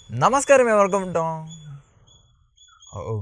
നമസ്കാരം ഏവർക്കും കേട്ടോ ഓ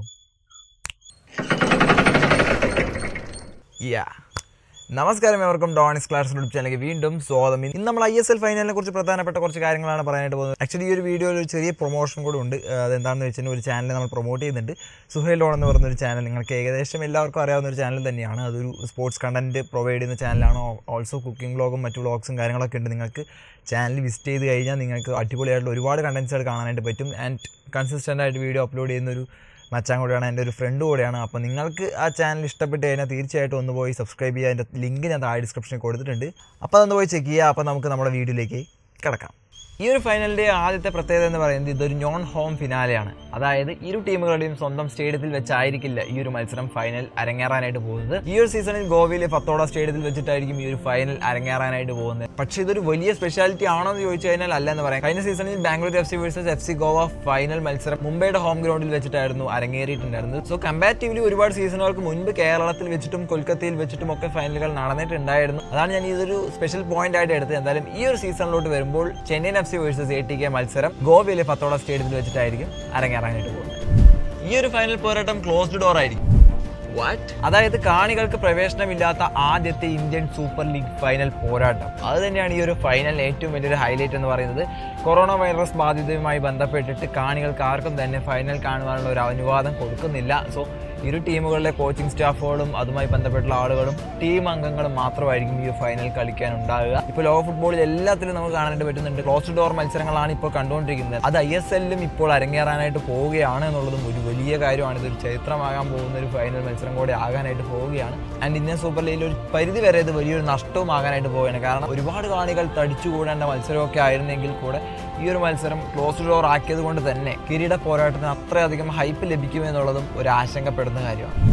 യാ നമസ്കാരം ഏവർക്കും ഡോണിസ് ക്ലാസ് യൂട്യൂബ് ചാനലിലേക്ക് വീണ്ടും സ്വാഗതം ഇന്ന് നമ്മൾ ഐ എസ് എൽ ഫൈനലിനെ കുറിച്ച് പ്രധാനപ്പെട്ട കുറച്ച് കാര്യങ്ങളാണ് പറയാനായിട്ട് പോകുന്നത് ആക്ച്വലി ഈ ഒരു വീഡിയോയിൽ ഒരു ചെറിയ പ്രൊമോഷൻ കൂടെ ഉണ്ട് ആ, അതെന്താണെന്ന് വെച്ചാൽ ഒരു ചാനൽ നമ്മൾ പ്രൊമോട്ട് ചെയ്യുന്നുണ്ട് സുഹൈൽ ലോൺ എന്ന് പറയുന്ന ഒരു ചാനൽ നിങ്ങൾക്ക് ഏകദേശം എല്ലാവർക്കും അറിയാവുന്ന ഒരു ചാനൽ തന്നെയാണ് അതൊരു സ്പോർട്സ് കണ്ടന്റ് പ്രൊവൈഡ് ചെയ്യുന്ന ചാനലാണ് ഓൾസോ കുക്കിംഗ് വ്ളോഗും മറ്റു വ്ളോഗ്സും കാര്യങ്ങളൊക്കെ ഉണ്ട് നിങ്ങൾക്ക് ചാനൽ വിസിറ്റ് ചെയ്ത് കഴിഞ്ഞാൽ നിങ്ങൾക്ക് അടിപൊളിയായിട്ടുള്ള ഒരുപാട് കണ്ടൻസുകൾ കാണാനായിട്ട് പറ്റും ആൻഡ് കൺസിസ്റ്റൻ്റ് ആയിട്ട് വീഡിയോ അപ്ലോഡ് ചെയ്യുന്ന ഒരു മച്ചാൻ കൂടെയാണ് എൻ്റെ ഒരു ഫ്രണ്ട് കൂടെയാണ് അപ്പോൾ നിങ്ങൾക്ക് ആ ചാനൽ ഇഷ്ടപ്പെട്ട് കഴിഞ്ഞാൽ തീർച്ചയായിട്ടും ഒന്ന് പോയി സബ്സ്ക്രൈബ് ചെയ്യുക അതിൻ്റെ ലിങ്ക് ഞാൻ താഴെ ഡിസ്ക്രിപ്ഷനിൽ കൊടുത്തിട്ടുണ്ട് അപ്പോൾ അതൊന്ന് പോയി ചെക്ക് ചെയ്യുക അപ്പോൾ നമുക്ക് നമ്മുടെ വീഡിയോയിലേക്ക് കിടക്കാം ഈ ഒരു ഫൈനലിൻ്റെ ആദ്യത്തെ പ്രത്യേകത എന്ന് പറയുന്നത് ഇതൊരു നോൺ ഹോം ഫിനാലെയാണ് അതായത് ഇരു ടീമുകളുടെയും സ്വന്തം സ്റ്റേഡിയത്തിൽ വെച്ചായിരിക്കില്ല ഈ ഒരു മത്സരം ഫൈനൽ അരങ്ങേറാനായിട്ട് പോകുന്നത് ഈ ഒരു സീസണിൽ ഗോവയിലെ ഫത്തോഡ സ്റ്റേഡിയത്തിൽ വെച്ചിട്ടായിരിക്കും ഈ ഒരു ഫൈനൽ അരങ്ങേറാനായിട്ട് പോകുന്നത് പക്ഷേ ഇതൊരു വലിയ സ്പെഷ്യാലിറ്റി ആണോ എന്ന് ചോദിച്ചു കഴിഞ്ഞാൽ അല്ല എന്ന് പറയാം കഴിഞ്ഞ സീസണിൽ Bangalore F C versus F C Goa final മത്സരം മുംബൈയുടെ ഹോം ഗ്രൗണ്ടിൽ വെച്ചിട്ടായിരുന്നു അരങ്ങേറിയിട്ടുണ്ടായിരുന്നത് സോ കമ്പാരിറ്റീവ്ലി ഒരുപാട് സീസണുകൾക്ക് മുൻപ് കേരളത്തിൽ വെച്ചിട്ടും കൊൽക്കത്തയിൽ വെച്ചിട്ടും ഒക്കെ ഫൈനലുകൾ നടന്നിട്ടുണ്ടായിരുന്നു അതാണ് ഞാൻ ഇതൊരു സ്പെഷ്യൽ പോയിന്റ് ആയിട്ട് എടുത്തത് എന്തായാലും ഈ ഒരു സീസണിലോട്ട് വരുമ്പോൾ Chennaiyin F C versus A T K മത്സരം ഗോവയിലെ ഫത്തോള സ്റ്റേഡിയത്തിൽ വെച്ചിട്ടായിരിക്കും അരങ്ങേറാനായിട്ട് പോകുന്നത് ഈ ഒരു ഫൈനൽ പോരാട്ടം ക്ലോസ്ഡ് ഡോർ ആയിരിക്കും വാട്ട് അതായത് കാണികൾക്ക് പ്രവേശനമില്ലാത്ത ആദ്യത്തെ ഇന്ത്യൻ സൂപ്പർ ലീഗ് ഫൈനൽ പോരാട്ടം അത് തന്നെയാണ് ഈ ഒരു ഫൈനൽ ഏറ്റവും വലിയൊരു ഹൈലൈറ്റ് എന്ന് പറയുന്നത് കൊറോണ വൈറസ് ബാധിതയുമായി ബന്ധപ്പെട്ടിട്ട് കാണികൾക്ക് ആർക്കും തന്നെ ഫൈനൽ കാണുവാനുള്ള ഒരു അനുവാദം കൊടുക്കുന്നില്ല സോ ഇരു ടീമുകളിലെ കോച്ചിങ് സ്റ്റാഫുകളും അതുമായി ബന്ധപ്പെട്ടുള്ള ആളുകളും ടീം അംഗങ്ങളും മാത്രമായിരിക്കും ഈ ഫൈനൽ കളിക്കാൻ ഉണ്ടാകുക ഇപ്പോൾ ലോക ഫുട്ബോളിൽ എല്ലാത്തിലും നമുക്ക് കാണാനായിട്ട് പറ്റുന്നുണ്ട് ക്ലോസ് ഡോർ മത്സരങ്ങളാണ് ഇപ്പോൾ കണ്ടുകൊണ്ടിരിക്കുന്നത് അത് ഐ എസ് എല്ലിലും ഇപ്പോൾ അരങ്ങേറാനായിട്ട് പോവുകയാണ് എന്നുള്ളതും ഒരു വലിയ കാര്യമാണ് ഇതൊരു ചരിത്രമാകാൻ പോകുന്ന ഒരു ഫൈനൽ മത്സരം കൂടെ ആകാനായിട്ട് പോവുകയാണ് ആൻഡ് ഇന്ത്യൻ സൂപ്പർ ലീഗിൽ ഒരു പരിധി വരെ ഇത് വലിയൊരു നഷ്ടവും ആകാനായിട്ട് പോവുകയാണ് കാരണം ഒരുപാട് കാണികൾ തടിച്ചുകൂടേണ്ട മത്സരമൊക്കെ ആയിരുന്നെങ്കിൽ കൂടെ ഈ ഒരു മത്സരം ക്ലോസ് ഡോർ ആക്കിയത് കൊണ്ട് തന്നെ കിരീട പോരാട്ടത്തിന് അത്രയധികം ഹൈപ്പ് ലഭിക്കുമെന്നുള്ളതും ഒരു ആശങ്കപ്പെടുന്ന കാര്യമാണ്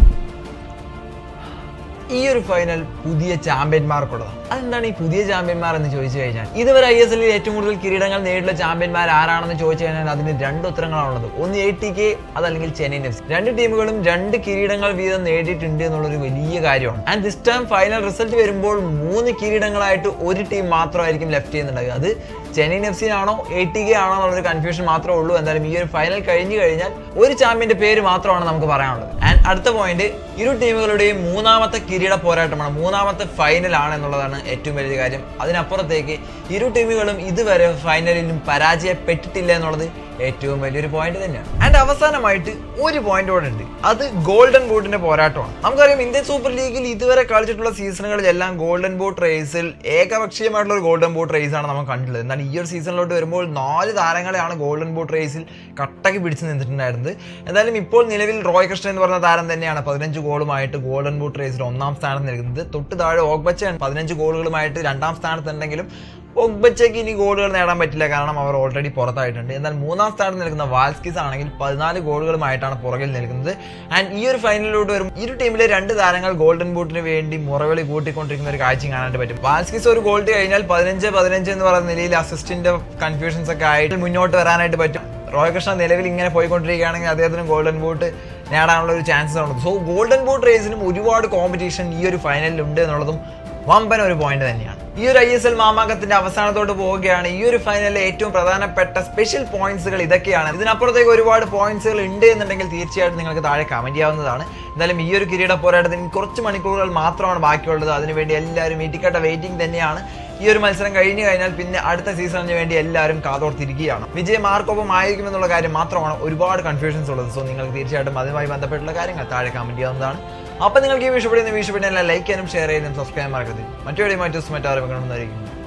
ഈ ഒരു ഫൈനൽ പുതിയ ചാമ്പ്യന്മാർക്കുള്ളതാണ് അതെന്താണ് ഈ പുതിയ ചാമ്പ്യന്മാർ എന്ന് ചോദിച്ചു കഴിഞ്ഞാൽ ഇതുവരെ ഐ എസ് എല്ലിൽ ഏറ്റവും കൂടുതൽ കിരീടങ്ങൾ നേരിട്ടുള്ള ചാമ്പ്യന്മാർ ആരാണെന്ന് ചോദിച്ചു കഴിഞ്ഞാൽ അതിന് രണ്ട് ഉത്തരങ്ങളാണുള്ളത് ഒന്ന് എ ടി കെ അതല്ലെങ്കിൽ ചെന്നൈയിൻ എഫ് സി രണ്ട് ടീമുകളും രണ്ട് കിരീടങ്ങൾ വീതം നേടിയിട്ടുണ്ട് എന്നുള്ളൊരു വലിയ കാര്യമാണ് and this time final result വരുമ്പോൾ മൂന്ന് കിരീടങ്ങളായിട്ട് ഒരു ടീം മാത്രമായിരിക്കും ലെഫ്റ്റ് ചെയ്യുന്നുണ്ടാകുക അത് ചെന്നൈയിൻ എഫ് സി ആണോ എ ടി കെ ആണോ എന്നുള്ളൊരു കൺഫ്യൂഷൻ മാത്രമേ ഉള്ളൂ എന്തായാലും ഈ ഒരു ഫൈനൽ കഴിഞ്ഞു കഴിഞ്ഞാൽ ഒരു ചാമ്പ്യന്റെ പേര് മാത്രമാണ് നമുക്ക് പറയാനുള്ളത് ആൻഡ് അടുത്ത പോയിന്റ് ഇരു ടീമുകളുടെയും മൂന്നാമത്തെ കിരീട പോരാട്ടമാണ് മൂന്നാമത്തെ ഫൈനലാണ് എന്നുള്ളതാണ് ഏറ്റവും വലിയ കാര്യം അതിനപ്പുറത്തേക്ക് ഇരു ടീമുകളും ഇതുവരെ ഫൈനലിലും പരാജയപ്പെട്ടിട്ടില്ല എന്നുള്ളത് ഏറ്റവും വലിയൊരു പോയിന്റ് തന്നെയാണ് ആൻഡ് അവസാനമായിട്ട് ഒരു പോയിന്റ് കൂടെ ഉണ്ട് അത് ഗോൾഡൻ ബൂട്ടിന്റെ പോരാട്ടമാണ് നമുക്കറിയാം ഇന്ത്യൻ സൂപ്പർ ലീഗിൽ ഇതുവരെ കളിച്ചിട്ടുള്ള സീസണുകളിലെല്ലാം ഗോൾഡൻ ബൂട്ട് റേസിൽ ഏകപക്ഷീയമായിട്ടുള്ള ഒരു ഗോൾഡൻ ബൂട്ട് റേസ് ആണ് നമ്മൾ കണ്ടിട്ടുള്ളത് എന്നാൽ ഈ ഒരു സീസണിലോട്ട് വരുമ്പോൾ നാല് താരങ്ങളെയാണ് ഗോൾഡൻ ബൂട്ട് റേസിൽ കട്ടക്ക് പിടിച്ച് നിന്നിട്ടുണ്ടായിരുന്നത് എന്തായാലും ഇപ്പോൾ നിലവിൽ റോയ് കൃഷ്ണൻ എന്ന് പറഞ്ഞ താരം തന്നെയാണ് പതിനഞ്ച് ഗോളുമായിട്ട് ഗോൾഡൻ ബൂട്ട് റേസിൽ ഒന്നാം സ്ഥാനം നൽകുന്നത് തൊട്ട് താഴെ ഓഗ്ബച്ച പതിനഞ്ച് ഗോളുകളുമായിട്ട് രണ്ടാം സ്ഥാനത്തുണ്ടെങ്കിലും ഒഗ്ബച്ചയ്ക്ക് ഇനി ഗോളുകൾ നേടാൻ പറ്റില്ല കാരണം അവർ ഓൾറെഡി പുറത്തായിട്ടുണ്ട് എന്നാൽ മൂന്നാം സ്ഥാനത്ത് നിൽക്കുന്ന വാൽസ്കിസ് ആണെങ്കിൽ പതിനാല് ഗോളുകളുമായിട്ടാണ് പുറകിൽ നിൽക്കുന്നത് ആൻഡ് ഈ ഒരു ഫൈനലിലോട്ട് വരും ഇരു ടീമിലെ രണ്ട് താരങ്ങൾ ഗോൾഡൻ ബൂട്ടിന് വേണ്ടി മുറവിളി കൂട്ടിക്കൊണ്ടിരിക്കുന്ന ഒരു കാഴ്ച കാണാനായിട്ട് പറ്റും വാൽസ്കിസ് ഒരു ഗോൾ കഴിഞ്ഞാൽ പതിനഞ്ച് പതിനഞ്ച് എന്ന് പറയുന്ന നിലയിൽ അസിസ്റ്റിന്റെ കൺഫ്യൂഷൻസ് ഒക്കെ ആയിട്ട് മുന്നോട്ട് വരാനായിട്ട് പറ്റും റോയകൃഷ്ണ നിലവിൽ ഇങ്ങനെ പോയിക്കൊണ്ടിരിക്കുകയാണെങ്കിൽ അദ്ദേഹത്തിന് ഗോൾഡൻ ബൂട്ട് നേടാനുള്ള ഒരു ചാൻസസ് ഉണ്ട് സോ ഗോൾഡൻ ബൂട്ട് റേസിനും ഒരുപാട് കോമ്പറ്റീഷൻ ഈ ഒരു ഫൈനലിൽ ഉണ്ട് എന്നുള്ളതും വമ്പൻ ഒരു പോയിന്റ് തന്നെയാണ് ഈ ഒരു ഐ എസ് എൽ മാമാങ്കത്തിന്റെ അവസാനത്തോട്ട് പോവുകയാണ് ഈ ഒരു ഫൈനലിലെ ഏറ്റവും പ്രധാനപ്പെട്ട സ്പെഷ്യൽ പോയിന്റ്സുകൾ ഇതൊക്കെയാണ് ഇതിനപ്പുറത്തേക്ക് ഒരുപാട് പോയിന്റ്സുകൾ ഉണ്ട് എന്നുണ്ടെങ്കിൽ തീർച്ചയായിട്ടും നിങ്ങൾക്ക് താഴെ കമന്റ് ചെയ്യാവുന്നതാണ് എന്തായാലും ഈ ഒരു കിരീട പോരാട്ടത്തിന് കുറച്ച് മണിക്കൂറുകൾ മാത്രമാണ് ബാക്കിയുള്ളത് അതിനുവേണ്ടി എല്ലാവരും ഇറ്റിക്കട്ട വെയിറ്റിംഗ് തന്നെയാണ് ഈ ഒരു മത്സരം കഴിഞ്ഞു കഴിഞ്ഞാൽ പിന്നെ അടുത്ത സീസണിന് വേണ്ടി എല്ലാവരും കാതോർത്തിരിക്കുകയാണ് വിജയം ആർക്കൊപ്പം ആയിരിക്കും എന്നുള്ള കാര്യം മാത്രമാണ് ഒരുപാട് കൺഫ്യൂഷൻസ് ഉള്ളത് സോ നിങ്ങൾക്ക് തീർച്ചയായിട്ടും അതുമായി ബന്ധപ്പെട്ടുള്ള കാര്യങ്ങൾ താഴെ കമന്റ് ചെയ്യാവുന്നതാണ് അപ്പോൾ നിങ്ങൾക്ക് ഈ വിഷയപ്പെടുന്ന വിഷയപ്പെടുന്ന ലൈക്ക് ചെയ്യാനും ഷെയർ ചെയ്യാനും സബ്സ്ക്രൈബ് മറക്കരുത് മറ്റു മറ്റു മറ്റാരും കാണുന്നതായിരിക്കും